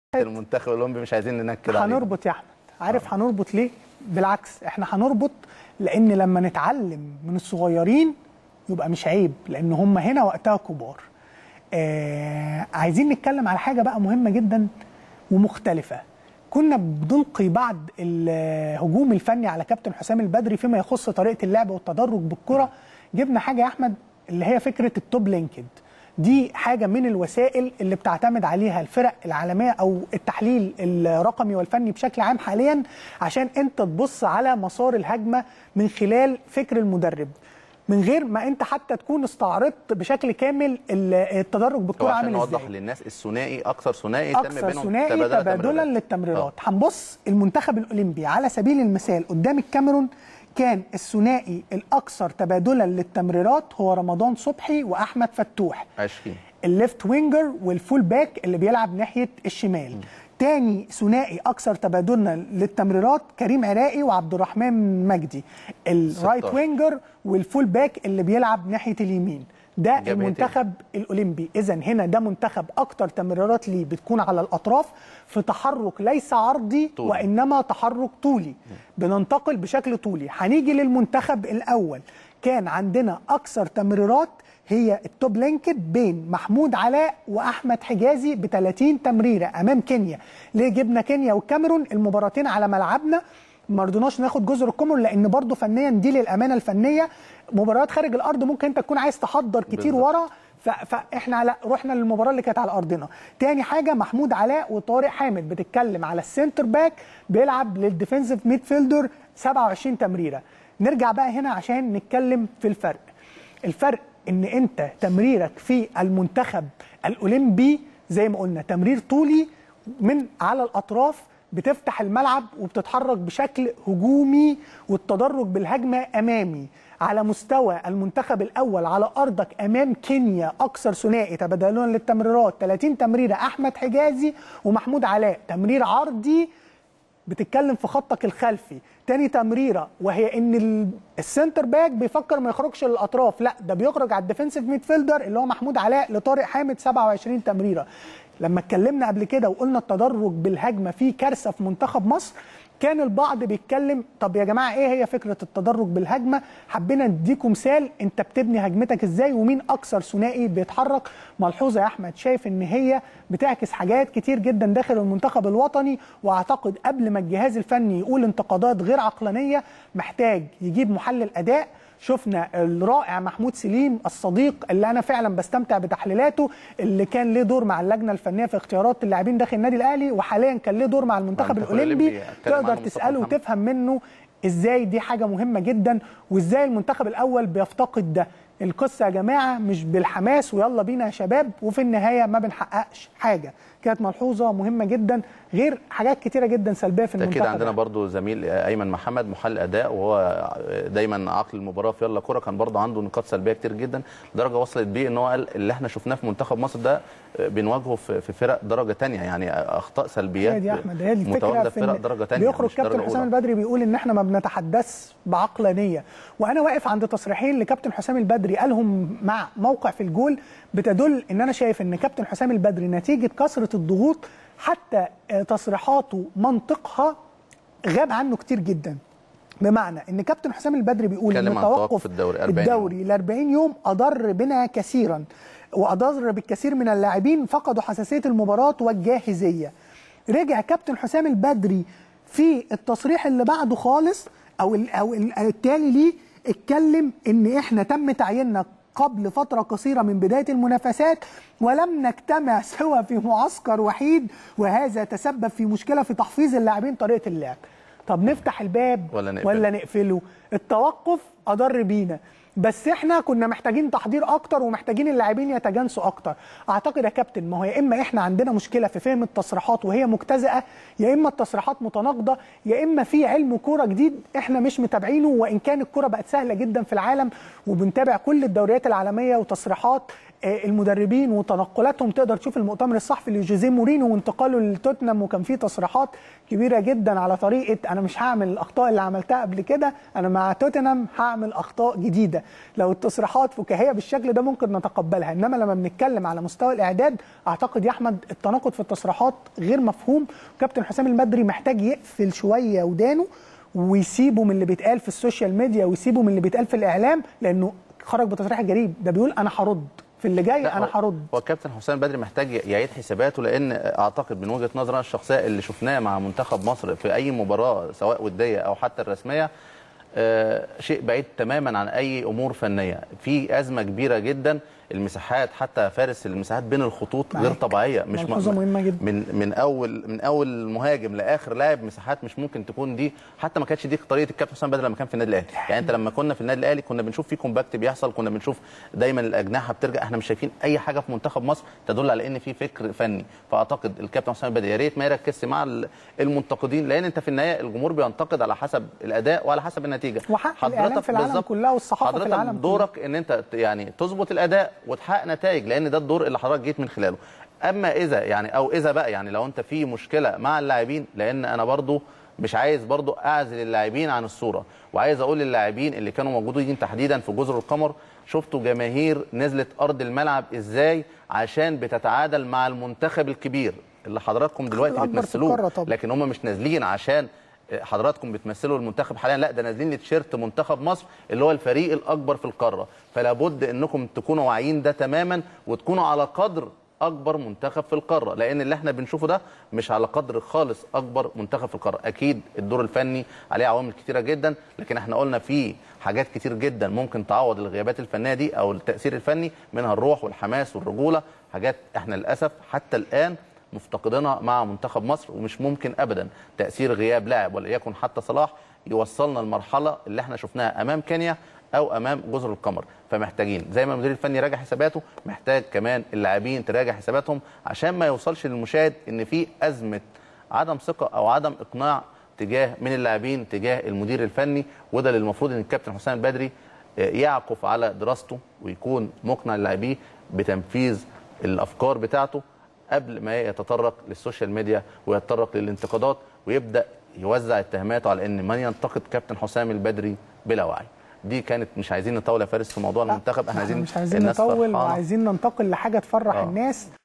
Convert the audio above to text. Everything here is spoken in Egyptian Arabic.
المنتخب الاولمبي مش عايزين ننكد عليه هنربط يا احمد عارف هنربط ليه بالعكس احنا هنربط لان لما نتعلم من الصغيرين يبقى مش عيب لان هم هنا وقتها كبار آه عايزين نتكلم على حاجه بقى مهمه جدا ومختلفه كنا بنلقي بعد الهجوم الفني على كابتن حسام البدري فيما يخص طريقه اللعب والتدرج بالكره جبنا حاجه يا احمد اللي هي فكره التوب لينكد دي حاجه من الوسائل اللي بتعتمد عليها الفرق العالميه او التحليل الرقمي والفني بشكل عام حاليا عشان انت تبص على مسار الهجمه من خلال فكر المدرب من غير ما انت حتى تكون استعرضت بشكل كامل التدرج بالكره عامل ازاي نوضح للناس الثنائي اكثر ثنائي تم اكثر بينهم ثنائي تبادل تبادلا تمريرات. للتمريرات هنبص المنتخب الاولمبي على سبيل المثال قدام الكاميرون كان الثنائي الاكثر تبادلا للتمريرات هو رمضان صبحي واحمد فتوح 20 الليفت وينجر والفول باك اللي بيلعب ناحيه الشمال تاني ثنائي اكثر تبادلا للتمريرات كريم عراقي وعبد الرحمن مجدي الرايت 16. وينجر والفول باك اللي بيلعب ناحيه اليمين ده جبهتين. المنتخب الاولمبي اذا هنا ده منتخب اكتر تمريرات ليه بتكون على الاطراف في تحرك ليس عرضي طولي. وانما تحرك طولي بننتقل بشكل طولي هنيجي للمنتخب الاول كان عندنا اكثر تمريرات هي التوب لينكد بين محمود علاء واحمد حجازي ب 30 تمريره امام كينيا ليه جبنا كينيا والكاميرون المباراتين على ملعبنا ما رضيناش ناخد جزر القمر لان برضو فنيا دي للامانه الفنيه مباريات خارج الارض ممكن انت تكون عايز تحضر كتير بالظبط. ورا ف- فاحنا لا رحنا للمباراه اللي كانت على ارضنا تاني حاجه محمود علاء وطارق حامد بتتكلم على السنتر باك بيلعب للديفنسيف ميدفيلدر 27 تمريره نرجع بقى هنا عشان نتكلم في الفرق الفرق ان انت تمريرك في المنتخب الاولمبي زي ما قلنا تمرير طولي من على الاطراف بتفتح الملعب وبتتحرك بشكل هجومي والتدرج بالهجمه امامي على مستوى المنتخب الاول على ارضك امام كينيا اكثر ثنائي تبادلا للتمريرات 30 تمريره احمد حجازي ومحمود علاء تمرير عرضي بتتكلم في خطك الخلفي تاني تمريره وهي ان ال- السنتر باك بيفكر ما يخرجش للاطراف لا ده بيخرج على الديفنسيف ميدفيلدر اللي هو محمود علاء لطارق حامد 27 تمريره لما اتكلمنا قبل كده وقلنا التدرج بالهجمه فيه كارثه في منتخب مصر كان البعض بيتكلم طب يا جماعه ايه هي فكره التدرج بالهجمه حبينا نديكم مثال انت بتبني هجمتك ازاي ومين اكثر ثنائي بيتحرك ملحوظه يا احمد شايف ان هي بتعكس حاجات كتير جدا داخل المنتخب الوطني واعتقد قبل ما الجهاز الفني يقول انتقادات غير عقلانيه محتاج يجيب محلل اداء شفنا الرائع محمود سليم الصديق اللي انا فعلا بستمتع بتحليلاته اللي كان ليه دور مع اللجنه الفنيه في اختيارات اللاعبين داخل النادي الاهلي وحاليا كان ليه دور مع المنتخب المنتخب الاولمبي الأولمبي. أتكلم تقدر عنه مصطفى تساله محمد. وتفهم منه ازاي دي حاجه مهمه جدا وازاي المنتخب الاول بيفتقد ده القصه يا جماعه مش بالحماس ويلا بينا يا شباب وفي النهايه ما بنحققش حاجه كانت ملحوظه مهمه جدا غير حاجات كتيره جدا سلبيه في المنتخب اكيد عندنا برضو زميل ايمن محمد محلل اداء وهو دايما عقل المباراه في يلا كوره كان برضو عنده نقاط سلبيه كتير جدا لدرجه وصلت بيه ان هو قال اللي احنا شفناه في منتخب مصر ده بنواجهه في في فرق درجه تانية يعني اخطاء سلبيات هي دي يا احمد هي دي الفكره متواجده في فرق إن درجه تانية بيخرج مش درجة كابتن حسام أولى. البدري بيقول ان احنا ما بنتحدث بعقلانيه وانا واقف عند تصريحين لكابتن حسام البدري قالهم مع موقع في الجول بتدل ان انا شايف ان كابتن حسام البدري نتيجه كثره الضغوط حتى آه، تصريحاته منطقها غاب عنه كتير جدا بمعنى ان كابتن حسام البدري بيقول ان اتكلم عن توقف توقف الدوري 40 يوم. الدوري ل 40 يوم اضر بنا كثيرا واضر بالكثير من اللاعبين فقدوا حساسيه المباراه والجاهزيه رجع كابتن حسام البدري في التصريح اللي بعده خالص او ال او ال- التالي ليه اتكلم ان احنا تم تعييننا قبل فتره قصيره من بدايه المنافسات ولم نجتمع سوى في معسكر وحيد وهذا تسبب في مشكله في تحفيظ اللاعبين طريقه اللعب طب نفتح الباب ولا نقفله. ولا نقفله التوقف اضر بينا بس احنا كنا محتاجين تحضير اكتر ومحتاجين اللاعبين يتجانسوا اكتر اعتقد يا كابتن ما هو يا اما احنا عندنا مشكله في فهم التصريحات وهي مجتزئه يا اما التصريحات متناقضه يا اما في علم كوره جديد احنا مش متابعينه وان كان الكوره بقت سهله جدا في العالم وبنتابع كل الدوريات العالميه وتصريحات آه، المدربين وتنقلاتهم تقدر تشوف المؤتمر الصحفي لجوزيه مورينو وانتقاله لتوتنهام وكان فيه تصريحات كبيره جدا على طريقه انا مش هعمل الاخطاء اللي عملتها قبل كده انا مع توتنهام هعمل اخطاء جديده لو التصريحات فكاهيه بالشكل ده ممكن نتقبلها انما لما بنتكلم على مستوى الاعداد اعتقد يا احمد التناقض في التصريحات غير مفهوم كابتن حسام البدري محتاج يقفل شويه ودانه ويسيبه من اللي بيتقال في السوشيال ميديا ويسيبه من اللي بيتقال في الاعلام لانه خرج بتصريح غريب ده بيقول انا هرد في اللي جاي لا، انا هو- هرد هو الكابتن حسام بدري محتاج يعيد حساباته لان اعتقد من وجهه نظري أنا الشخصيه اللي شفناه مع منتخب مصر في اي مباراه سواء وديه او حتى الرسميه آه، شيء بعيد تماما عن اي امور فنيه في ازمه كبيره جدا المساحات حتى فارس المساحات بين الخطوط غير معاك. طبيعيه مش ملحوظة م- مهمة جدا. من من اول من اول مهاجم لاخر لاعب مساحات مش ممكن تكون دي حتى ما كانتش دي طريقه الكابتن حسام بدري لما كان في النادي الاهلي يعني انت لما كنا في النادي الاهلي كنا بنشوف في كومباكت بيحصل كنا بنشوف دايما الاجنحه بترجع احنا مش شايفين اي حاجه في منتخب مصر تدل على ان في فكر فني فاعتقد الكابتن حسام بدري يا ريت ما يركزش مع ال- المنتقدين لان انت في النهايه الجمهور بينتقد على حسب الاداء وعلى حسب النتيجه وحق الإعلام في العالم بالظبط. كلها والصحافة في حضرتك العالم كله. دورك ان انت ت- يعني تظبط الاداء وتحقق نتائج لان ده الدور اللي حضرتك جيت من خلاله اما اذا يعني او اذا بقى يعني لو انت في مشكله مع اللاعبين لان انا برضو مش عايز برضو اعزل اللاعبين عن الصوره وعايز اقول للاعبين اللي كانوا موجودين تحديدا في جزر القمر شفتوا جماهير نزلت ارض الملعب ازاي عشان بتتعادل مع المنتخب الكبير اللي حضراتكم دلوقتي الأكبر في بتمثلوه القارة طبعا. لكن هم مش نازلين عشان حضراتكم بتمثلوا المنتخب حاليا لا ده نازلين لتيشيرت منتخب مصر اللي هو الفريق الاكبر في القاره فلا بد انكم تكونوا واعيين ده تماما وتكونوا على قدر اكبر منتخب في القاره لان اللي احنا بنشوفه ده مش على قدر خالص اكبر منتخب في القاره اكيد الدور الفني عليه عوامل كتيره جدا لكن احنا قلنا في حاجات كتير جدا ممكن تعوض الغيابات الفنيه دي او التاثير الفني منها الروح والحماس والرجوله حاجات احنا للاسف حتى الان مفتقدينها مع منتخب مصر ومش ممكن ابدا تاثير غياب لاعب وليكن حتى صلاح يوصلنا المرحله اللي احنا شفناها امام كينيا او امام جزر القمر فمحتاجين زي ما المدير الفني راجع حساباته محتاج كمان اللاعبين تراجع حساباتهم عشان ما يوصلش للمشاهد ان في ازمه عدم ثقه او عدم اقناع تجاه من اللاعبين تجاه المدير الفني وده اللي المفروض ان الكابتن حسام البدري آه، يعكف على دراسته ويكون مقنع للاعبيه بتنفيذ الافكار بتاعته قبل ما يتطرق للسوشيال ميديا ويتطرق للانتقادات ويبدا يوزع اتهاماته على ان من ينتقد كابتن حسام البدري بلا وعي دي كانت مش عايزين نطول يا فارس في موضوع المنتخب احنا عايزين مش عايزين الناس نطول فرحانة. وعايزين ننتقل لحاجه تفرح آه. الناس